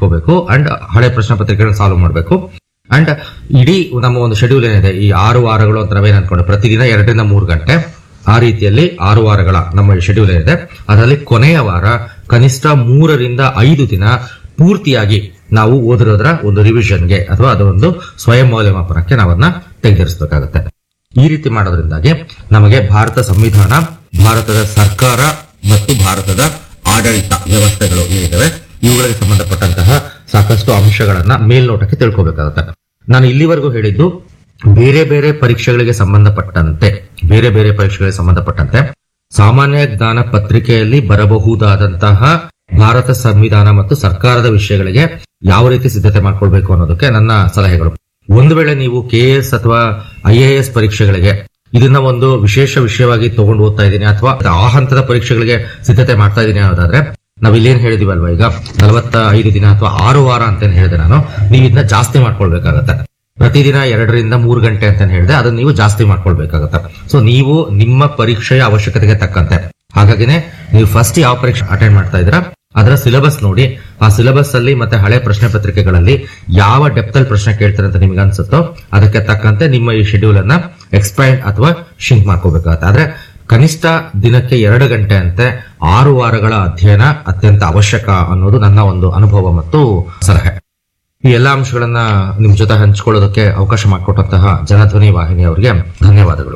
ಇಟ್ಕೋಬೇಕು ಅಂಡ್ ಹಳೆ ಪ್ರಶ್ನೆ ಪತ್ರಿಕೆಗಳನ್ನ ಸಾಲ್ವ್ ಮಾಡಬೇಕು ಅಂಡ್ ಇಡೀ ನಮ್ಮ ಒಂದು ಶೆಡ್ಯೂಲ್ ಏನಿದೆ ಈ ಆರು ವಾರಗಳು ಅಂತ ನಾವೇನ್ ಅನ್ಕೊಂಡು ಪ್ರತಿದಿನ ಎರಡರಿಂದ ಮೂರು ಗಂಟೆ ಆ ರೀತಿಯಲ್ಲಿ ಆರು ವಾರಗಳ ನಮ್ಮ ಶೆಡ್ಯೂಲ್ ಏನಿದೆ ಅದರಲ್ಲಿ ಕೊನೆಯ ವಾರ ಕನಿಷ್ಠ ಮೂರರಿಂದ ಐದು ದಿನ ಪೂರ್ತಿಯಾಗಿ ನಾವು ಓದಿರೋದ್ರ ಒಂದು ರಿವಿಷನ್ಗೆ ಅಥವಾ ಅದೊಂದು ಸ್ವಯಂ ಮೌಲ್ಯಮಾಪನಕ್ಕೆ ನಾವನ್ನ ತೆಗೆದಿರಿಸಬೇಕಾಗುತ್ತೆ ಈ ರೀತಿ ಮಾಡೋದ್ರಿಂದಾಗಿ ನಮಗೆ ಭಾರತ ಸಂವಿಧಾನ ಭಾರತದ ಸರ್ಕಾರ ಮತ್ತು ಭಾರತದ ಆಡಳಿತ ವ್ಯವಸ್ಥೆಗಳು ಏನಿದಾವೆ ಇವುಗಳಿಗೆ ಸಂಬಂಧಪಟ್ಟಂತಹ ಸಾಕಷ್ಟು ಅಂಶಗಳನ್ನ ಮೇಲ್ನೋಟಕ್ಕೆ ತಿಳ್ಕೊಬೇಕಾಗುತ್ತೆ ನಾನು ಇಲ್ಲಿವರೆಗೂ ಹೇಳಿದ್ದು ಬೇರೆ ಬೇರೆ ಪರೀಕ್ಷೆಗಳಿಗೆ ಸಂಬಂಧಪಟ್ಟಂತೆ ಬೇರೆ ಬೇರೆ ಪರೀಕ್ಷೆಗಳಿಗೆ ಸಂಬಂಧಪಟ್ಟಂತೆ ಸಾಮಾನ್ಯ ಜ್ಞಾನ ಪತ್ರಿಕೆಯಲ್ಲಿ ಬರಬಹುದಾದಂತಹ ಭಾರತ ಸಂವಿಧಾನ ಮತ್ತು ಸರ್ಕಾರದ ವಿಷಯಗಳಿಗೆ ಯಾವ ರೀತಿ ಸಿದ್ಧತೆ ಮಾಡ್ಕೊಳ್ಬೇಕು ಅನ್ನೋದಕ್ಕೆ ನನ್ನ ಸಲಹೆಗಳು ಒಂದು ವೇಳೆ ನೀವು ಕೆಎಎಸ್ ಅಥವಾ ಐಎಎಸ್ ಪರೀಕ್ಷೆಗಳಿಗೆ ಇದನ್ನ ಒಂದು ವಿಶೇಷ ವಿಷಯವಾಗಿ ತಗೊಂಡು ಓದ್ತಾ ಇದ್ದೀನಿ ಅಥವಾ ಆ ಹಂತದ ಪರೀಕ್ಷೆಗಳಿಗೆ ಸಿದ್ಧತೆ ಮಾಡ್ತಾ ಇದ್ದೀನಿ ಅನ್ನೋದಾದ್ರೆ ನಾವ್ ಇಲ್ಲೇನ್ ಹೇಳಿದಿವಲ್ವಾ ಈಗ ನಲವತ್ತ ಐದು ದಿನ ಅಥವಾ ಆರು ವಾರ ಅಂತ ಹೇಳಿದೆ ನಾನು ನೀವು ಇದನ್ನ ಜಾಸ್ತಿ ಮಾಡ್ಕೊಳ್ಬೇಕಾಗತ್ತೆ ಪ್ರತಿದಿನ ಎರಡರಿಂದ ಮೂರು ಗಂಟೆ ಅಂತ ಹೇಳಿದೆ ಅದನ್ನ ನೀವು ಜಾಸ್ತಿ ಮಾಡ್ಕೊಳ್ಬೇಕಾಗತ್ತೆ ಸೊ ನೀವು ನಿಮ್ಮ ಪರೀಕ್ಷೆಯ ಅವಶ್ಯಕತೆಗೆ ತಕ್ಕಂತೆ ಹಾಗಾಗಿನೇ ನೀವು ಫಸ್ಟ್ ಯಾವ ಪರೀಕ್ಷೆ ಅಟೆಂಡ್ ಮಾಡ್ತಾ ಇದ್ದೀರಾ ಅದರ ಸಿಲೆಬಸ್ ನೋಡಿ ಆ ಸಿಲೆಬಸ್ ಅಲ್ಲಿ ಮತ್ತೆ ಹಳೆ ಪ್ರಶ್ನೆ ಪತ್ರಿಕೆಗಳಲ್ಲಿ ಯಾವ ಡೆಪ್ತ್ ಅಲ್ಲಿ ಪ್ರಶ್ನೆ ಕೇಳ್ತಾರೆ ಅಂತ ನಿಮ್ಗೆ ಅನ್ಸುತ್ತೋ ಅದಕ್ಕೆ ತಕ್ಕಂತೆ ನಿಮ್ಮ ಈ ಶೆಡ್ಯೂಲ್ ಅನ್ನ ಎಕ್ಸ್ಪ್ಯಾಂಡ್ ಅಥವಾ ಶಿಂಕ್ ಮಾಡ್ಕೋಬೇಕಾಗತ್ತೆ ಆದ್ರೆ ಕನಿಷ್ಠ ದಿನಕ್ಕೆ ಎರಡು ಗಂಟೆ ಅಂತೆ ಆರು ವಾರಗಳ ಅಧ್ಯಯನ ಅತ್ಯಂತ ಅವಶ್ಯಕ ಅನ್ನೋದು ನನ್ನ ಒಂದು ಅನುಭವ ಮತ್ತು ಸಲಹೆ ಈ ಎಲ್ಲಾ ಅಂಶಗಳನ್ನ ನಿಮ್ ಜೊತೆ ಹಂಚಿಕೊಳ್ಳೋದಕ್ಕೆ ಅವಕಾಶ ಮಾಡಿಕೊಟ್ಟಂತಹ ಜನಧ್ವನಿ ವಾಹಿನಿ ಅವರಿಗೆ ಧನ್ಯವಾದಗಳು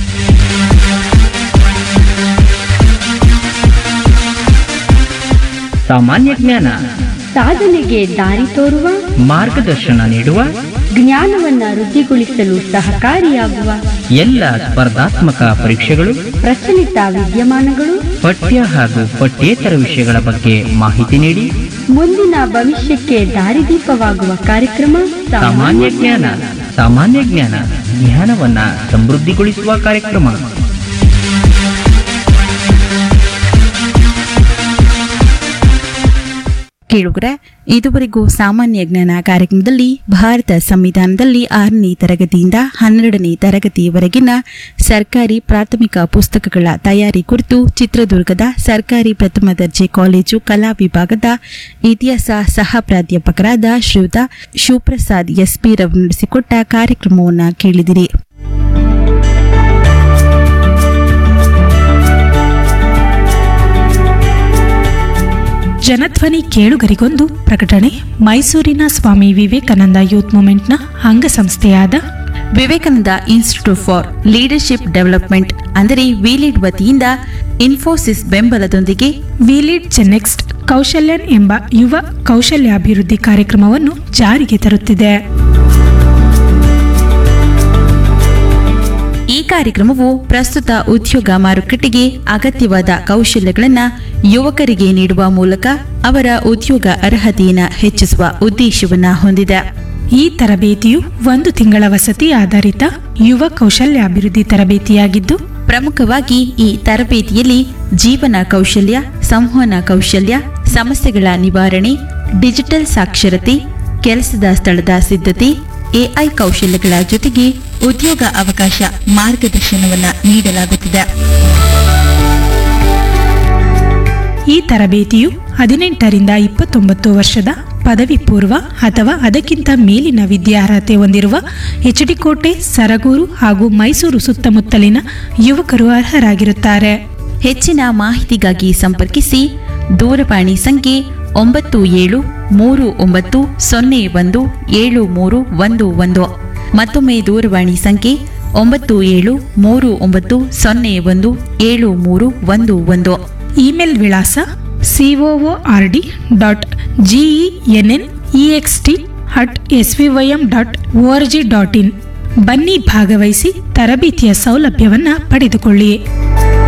ಸಾಮಾನ್ಯ ಜ್ಞಾನ ಸಾಧನೆಗೆ ದಾರಿ ತೋರುವ ಮಾರ್ಗದರ್ಶನ ನೀಡುವ ಜ್ಞಾನವನ್ನ ವೃದ್ಧಿಗೊಳಿಸಲು ಸಹಕಾರಿಯಾಗುವ ಎಲ್ಲ ಸ್ಪರ್ಧಾತ್ಮಕ ಪರೀಕ್ಷೆಗಳು ಪ್ರಚಲಿತ ವಿದ್ಯಮಾನಗಳು ಪಠ್ಯ ಹಾಗೂ ಪಠ್ಯೇತರ ವಿಷಯಗಳ ಬಗ್ಗೆ ಮಾಹಿತಿ ನೀಡಿ ಮುಂದಿನ ಭವಿಷ್ಯಕ್ಕೆ ದಾರಿದೀಪವಾಗುವ ಕಾರ್ಯಕ್ರಮ ಸಾಮಾನ್ಯ ಜ್ಞಾನ ಸಾಮಾನ್ಯ ಜ್ಞಾನ ಜ್ಞಾನವನ್ನ ಸಮೃದ್ಧಿಗೊಳಿಸುವ ಕಾರ್ಯಕ್ರಮ ಕೇಳುಗರೆ ಇದುವರೆಗೂ ಸಾಮಾನ್ಯ ಜ್ಞಾನ ಕಾರ್ಯಕ್ರಮದಲ್ಲಿ ಭಾರತ ಸಂವಿಧಾನದಲ್ಲಿ ಆರನೇ ತರಗತಿಯಿಂದ ಹನ್ನೆರಡನೇ ತರಗತಿಯವರೆಗಿನ ಸರ್ಕಾರಿ ಪ್ರಾಥಮಿಕ ಪುಸ್ತಕಗಳ ತಯಾರಿ ಕುರಿತು ಚಿತ್ರದುರ್ಗದ ಸರ್ಕಾರಿ ಪ್ರಥಮ ದರ್ಜೆ ಕಾಲೇಜು ಕಲಾ ವಿಭಾಗದ ಇತಿಹಾಸ ಸಹ ಪ್ರಾಧ್ಯಾಪಕರಾದ ಶ್ರೀಯುತ ಶಿವಪ್ರಸಾದ್ ಎಸ್ಪಿ ರವರು ನಡೆಸಿಕೊಟ್ಟ ಕಾರ್ಯಕ್ರಮವನ್ನು ಕೇಳಿದಿರಿ ಜನಧ್ವನಿ ಕೇಳುಗರಿಗೊಂದು ಪ್ರಕಟಣೆ ಮೈಸೂರಿನ ಸ್ವಾಮಿ ವಿವೇಕಾನಂದ ಯೂತ್ ಮೂವ್ಮೆಂಟ್ನ ಅಂಗಸಂಸ್ಥೆಯಾದ Vivekananda institute for leadership development ಅಂದರೆ ವಿಲೀಡ್ ವತಿಯಿಂದ ಇನ್ಫೋಸಿಸ್ ಬೆಂಬಲದೊಂದಿಗೆ ವಿಲಿಡ್ ಚೆನ್ನೆಕ್ಸ್ಟ್ ಕೌಶಲ್ಯನ್ ಎಂಬ ಯುವ ಕೌಶಲ್ಯಾಭಿವೃದ್ಧಿ ಕಾರ್ಯಕ್ರಮವನ್ನು ಜಾರಿಗೆ ತರುತ್ತಿದೆ ಈ ಕಾರ್ಯಕ್ರಮವು ಪ್ರಸ್ತುತ ಉದ್ಯೋಗ ಮಾರುಕಟ್ಟೆಗೆ ಅಗತ್ಯವಾದ ಕೌಶಲ್ಯಗಳನ್ನು ಯುವಕರಿಗೆ ನೀಡುವ ಮೂಲಕ ಅವರ ಉದ್ಯೋಗ ಅರ್ಹತೆಯನ್ನು ಹೆಚ್ಚಿಸುವ ಉದ್ದೇಶವನ್ನು ಹೊಂದಿದೆ ಈ ತರಬೇತಿಯು ಒಂದು ತಿಂಗಳ ವಸತಿ ಆಧಾರಿತ ಯುವ ಕೌಶಲ್ಯಾಭಿವೃದ್ಧಿ ತರಬೇತಿಯಾಗಿದ್ದು ಪ್ರಮುಖವಾಗಿ ಈ ತರಬೇತಿಯಲ್ಲಿ ಜೀವನ ಕೌಶಲ್ಯ ಸಂವಹನ ಕೌಶಲ್ಯ ಸಮಸ್ಯೆಗಳ ನಿವಾರಣೆ ಡಿಜಿಟಲ್ ಸಾಕ್ಷರತೆ ಕೆಲಸದ ಸ್ಥಳದ ಸಿದ್ಧತೆ ಎಐ ಕೌಶಲ್ಯಗಳ ಜೊತೆಗೆ ಉದ್ಯೋಗ ಅವಕಾಶ ಮಾರ್ಗದರ್ಶನವನ್ನು ನೀಡಲಾಗುತ್ತಿದೆ ಈ ತರಬೇತಿಯು ಹದಿನೆಂಟರಿಂದ ಇಪ್ಪತ್ತೊಂಬತ್ತು ವರ್ಷದ ಪದವಿ ಪೂರ್ವ ಅಥವಾ ಅದಕ್ಕಿಂತ ಮೇಲಿನ ವಿದ್ಯಾರ್ಹತೆ ಹೊಂದಿರುವ ಎಚ್ಡಿಕೋಟೆ ಸರಗೂರು ಹಾಗೂ ಮೈಸೂರು ಸುತ್ತಮುತ್ತಲಿನ ಯುವಕರು ಅರ್ಹರಾಗಿರುತ್ತಾರೆ ಹೆಚ್ಚಿನ ಮಾಹಿತಿಗಾಗಿ ಸಂಪರ್ಕಿಸಿ ದೂರವಾಣಿ ಸಂಖ್ಯೆ ಒಂಬತ್ತು ಏಳು ಮೂರು ಒಂಬತ್ತು ಸೊನ್ನೆ ಒಂದು ಏಳು ಮೂರು ಒಂದು ಒಂದು ಮತ್ತೊಮ್ಮೆ ದೂರವಾಣಿ ಸಂಖ್ಯೆ ಒಂಬತ್ತು ಏಳು ಮೂರು ಒಂಬತ್ತು ಸೊನ್ನೆ ಒಂದು ಏಳು ಮೂರು ಒಂದು ಒಂದು ಇಮೇಲ್ ವಿಳಾಸ COO R D dot GENN EXT at S V Y M dot O R G dot in ಬನ್ನಿ ಭಾಗವಹಿಸಿ ತರಬೇತಿಯ ಸೌಲಭ್ಯವನ್ನು ಪಡೆದುಕೊಳ್ಳಿ